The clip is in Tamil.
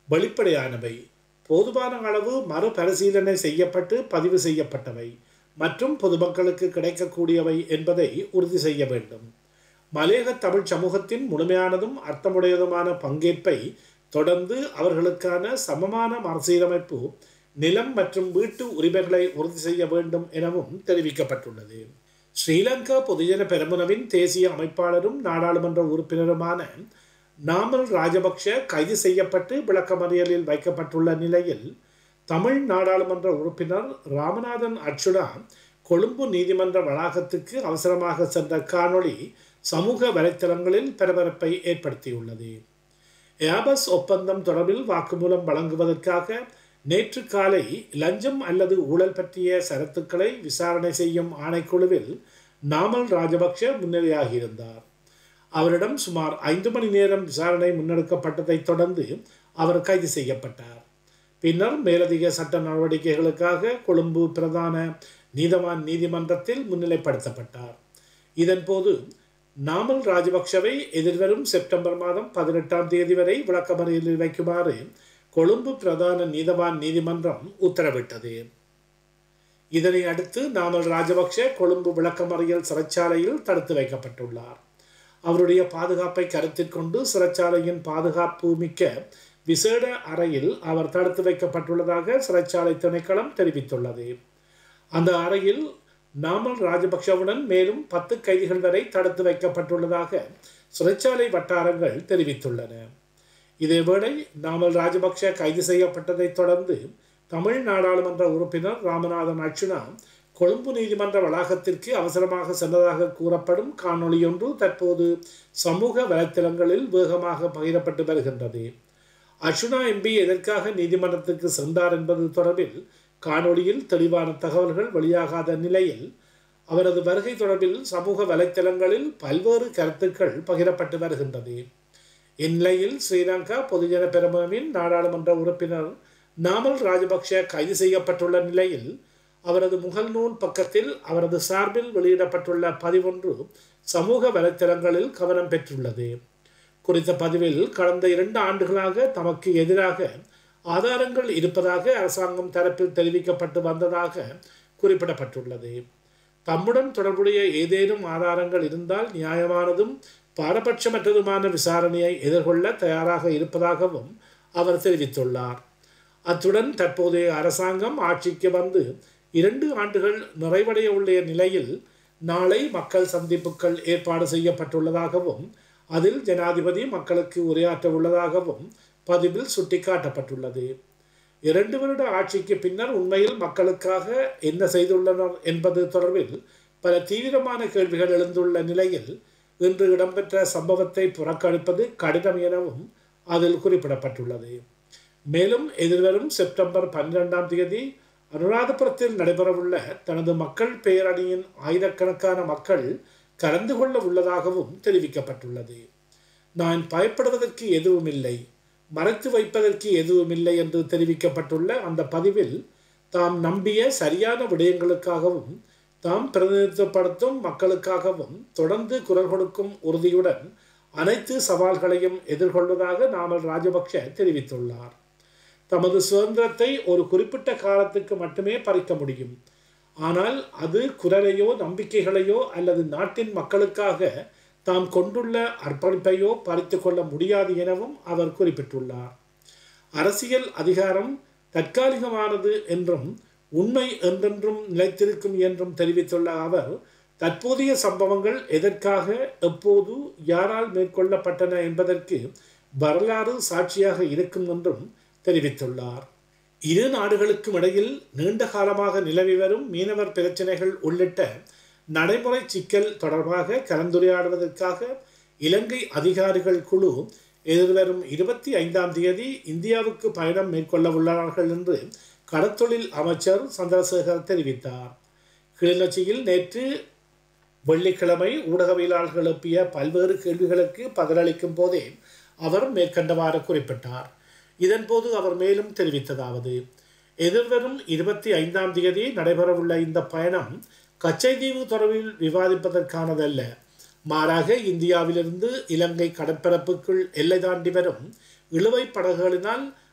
வெளிப்படையானவை போதுமான அளவு மறுபரிசீலனை செய்யப்பட்டு பதிவு செய்யப்பட்டவை மற்றும் பொதுமக்களுக்கு கிடைக்கக்கூடியவை என்பதை உறுதி செய்ய வேண்டும் மலையக தமிழ் சமூகத்தின் முழுமையானதும் அர்த்தமுடையதுமான பங்கேற்பை தொடர்ந்து அவர்களுக்கான சமமான மறுசீரமைப்பு நிலம் மற்றும் வீட்டு உரிமைகளை உறுதி செய்ய வேண்டும் எனவும் தெரிவிக்கப்பட்டுள்ளது ஸ்ரீலங்கா பொதுஜன பெரமுனவின் தேசிய அமைப்பாளரும் நாடாளுமன்ற உறுப்பினருமான நாமல் ராஜபக்ஷ கைது செய்யப்பட்டு விளக்கமறியலில் வைக்கப்பட்டுள்ள நிலையில் தமிழ் நாடாளுமன்ற உறுப்பினர் ராமநாதன் அர்ச்சுனா கொழும்பு நீதிமன்ற வளாகத்துக்கு அவசரமாக சென்ற காணொளி சமூக வலைத்தளங்களில் பரபரப்பை ஏற்படுத்தியுள்ளது ஏபஸ் ஒப்பந்தம் தொடர்பில் வாக்குமூலம் வழங்குவதற்காக நேற்று காலை லஞ்சம் அல்லது ஊழல் பற்றிய சரத்துக்களை விசாரணை செய்யும் ஆணைக்குழுவில் நாமல் ராஜபக்ஷ முன்னிலையாகியிருந்தார் அவரிடம் சுமார் ஐந்து மணி நேரம் விசாரணை முன்னெடுக்கப்பட்டதைத் தொடர்ந்து அவர் கைது செய்யப்பட்டார் பின்னர் மேலதிக சட்ட நடவடிக்கைகளுக்காக கொழும்பு பிரதான நீதவான் நீதிமன்றத்தில் முன்னிலைப்படுத்தப்பட்டார் இதன்போது நாமல் ராஜபக்ஷவை எதிர்வரும் செப்டம்பர் மாதம் பதினெட்டாம் தேதி வரை விளக்கமறியலில் வைக்குமாறு கொழும்பு பிரதான நீதவான் நீதிமன்றம் உத்தரவிட்டது இதனை அடுத்து நாமல் ராஜபக்ஷ கொழும்பு விளக்கமறியல் சிறைச்சாலையில் தடுத்து வைக்கப்பட்டுள்ளார் அவருடைய பாதுகாப்பை கருத்தில் கொண்டு சிறைச்சாலையின் பாதுகாப்பு மிக்க விசேட அறையில் அவர் தடுத்து வைக்கப்பட்டுள்ளதாக சிறைச்சாலை திணைக்களம் தெரிவித்துள்ளது அந்த அறையில் நாமல் ராஜபக்ஷவுடன் மேலும் பத்து கைதிகள் வரை தடுத்து வைக்கப்பட்டுள்ளதாக சிறைச்சாலை வட்டாரங்கள் தெரிவித்துள்ளன இதேவேளை நாமல் ராஜபக்ஷ கைது செய்யப்பட்டதைத் தொடர்ந்து தமிழ் நாடாளுமன்ற உறுப்பினர் ராமநாதன் அர்ச்சுனா கொழும்பு நீதிமன்ற வளாகத்திற்கு அவசரமாக சென்றதாக கூறப்படும் காணொளியொன்று தற்போது சமூக வலைத்தளங்களில் வேகமாக பகிரப்பட்டு வருகின்றது அர்ச்சுனா எம்பி எதற்காக நீதிமன்றத்துக்கு சென்றார் என்பது தொடர்பில் காணொளியில் தெளிவான தகவல்கள் வெளியாகாத நிலையில் அவரது வருகை தொடர்பில் சமூக வலைத்தளங்களில் பல்வேறு கருத்துக்கள் பகிரப்பட்டு வருகின்றது இந்நிலையில் ஸ்ரீலங்கா பொதுஜன பெருமவின் நாடாளுமன்ற உறுப்பினர் நாமல் ராஜபக்ஷ கைது செய்யப்பட்டுள்ள நிலையில் அவரது முகல்நூல் பக்கத்தில் அவரது சார்பில் வெளியிடப்பட்டுள்ள பதிவொன்று சமூக வலைத்தளங்களில் கவனம் பெற்றுள்ளது குறித்த பதிவில் கடந்த இரண்டு ஆண்டுகளாக தமக்கு எதிராக ஆதாரங்கள் இருப்பதாக அரசாங்கம் தரப்பில் தெரிவிக்கப்பட்டு வந்ததாக குறிப்பிடப்பட்டுள்ளது தம்முடன் தொடர்புடைய ஏதேனும் ஆதாரங்கள் இருந்தால் நியாயமானதும் பாரபட்சமற்றதுமான விசாரணையை எதிர்கொள்ள தயாராக இருப்பதாகவும் அவர் தெரிவித்துள்ளார் அத்துடன் தற்போதைய அரசாங்கம் ஆட்சிக்கு வந்து இரண்டு ஆண்டுகள் நிறைவடைய உள்ள நிலையில் நாளை மக்கள் சந்திப்புகள் ஏற்பாடு செய்யப்பட்டுள்ளதாகவும் அதில் ஜனாதிபதி மக்களுக்கு உரையாற்ற உள்ளதாகவும் பதிவில் சுட்டிக்காட்டப்பட்டுள்ளது இரண்டு வருட ஆட்சிக்கு பின்னர் உண்மையில் மக்களுக்காக என்ன செய்துள்ளனர் என்பது தொடர்பில் பல தீவிரமான கேள்விகள் எழுந்துள்ள நிலையில் இன்று இடம்பெற்ற சம்பவத்தை புறக்கணிப்பது கடினம் எனவும் அதில் குறிப்பிடப்பட்டுள்ளது மேலும் எதிர்வரும் செப்டம்பர் பன்னிரெண்டாம் தேதி அனுராதபுரத்தில் நடைபெறவுள்ள தனது மக்கள் பேரணியின் ஆயிரக்கணக்கான மக்கள் கலந்து கொள்ள உள்ளதாகவும் தெரிவிக்கப்பட்டுள்ளது நான் பயப்படுவதற்கு எதுவும் இல்லை மறைத்து வைப்பதற்கு எதுவும் இல்லை என்று தெரிவிக்கப்பட்டுள்ள அந்த பதிவில் தாம் நம்பிய சரியான விடயங்களுக்காகவும் தாம் பிரதிநிதித்துவப்படுத்தும் மக்களுக்காகவும் தொடர்ந்து குரல் கொடுக்கும் உறுதியுடன் அனைத்து சவால்களையும் எதிர்கொள்வதாக நாமல் ராஜபக்ஷ தெரிவித்துள்ளார் தமது சுதந்திரத்தை ஒரு குறிப்பிட்ட காலத்துக்கு மட்டுமே பறிக்க முடியும் ஆனால் அது குரலையோ நம்பிக்கைகளையோ அல்லது நாட்டின் மக்களுக்காக தாம் கொண்டுள்ள அர்ப்பணிப்பையோ பறித்து கொள்ள முடியாது எனவும் அவர் குறிப்பிட்டுள்ளார் அரசியல் அதிகாரம் தற்காலிகமானது என்றும் உண்மை என்றென்றும் நிலைத்திருக்கும் என்றும் தெரிவித்துள்ள அவர் தற்போதைய சம்பவங்கள் எதற்காக எப்போது யாரால் மேற்கொள்ளப்பட்டன என்பதற்கு வரலாறு சாட்சியாக இருக்கும் என்றும் தெரிவித்துள்ளார் இரு நாடுகளுக்கும் இடையில் நீண்ட காலமாக நிலவி வரும் மீனவர் பிரச்சனைகள் உள்ளிட்ட நடைமுறை சிக்கல் தொடர்பாக கலந்துரையாடுவதற்காக இலங்கை அதிகாரிகள் குழு எதிர்வரும் இருபத்தி ஐந்தாம் தேதி இந்தியாவுக்கு பயணம் மேற்கொள்ள உள்ளார்கள் என்று கடத்தொழில் அமைச்சர் சந்திரசேகர் தெரிவித்தார் கிளிநொச்சியில் நேற்று வெள்ளிக்கிழமை ஊடகவியலாளர்கள் எழுப்பிய பல்வேறு கேள்விகளுக்கு பதிலளிக்கும் போதே அவர் மேற்கண்டவாறு குறிப்பிட்டார் இதன்போது அவர் மேலும் தெரிவித்ததாவது எதிர்வரும் இருபத்தி ஐந்தாம் தேதி நடைபெறவுள்ள இந்த பயணம் கச்சைதீவு தொடர்பில் விவாதிப்பதற்கானதல்ல மாறாக இந்தியாவிலிருந்து இலங்கை கடற்பரப்புக்குள் எல்லை தாண்டி வரும் இழுவை படகுகளினால்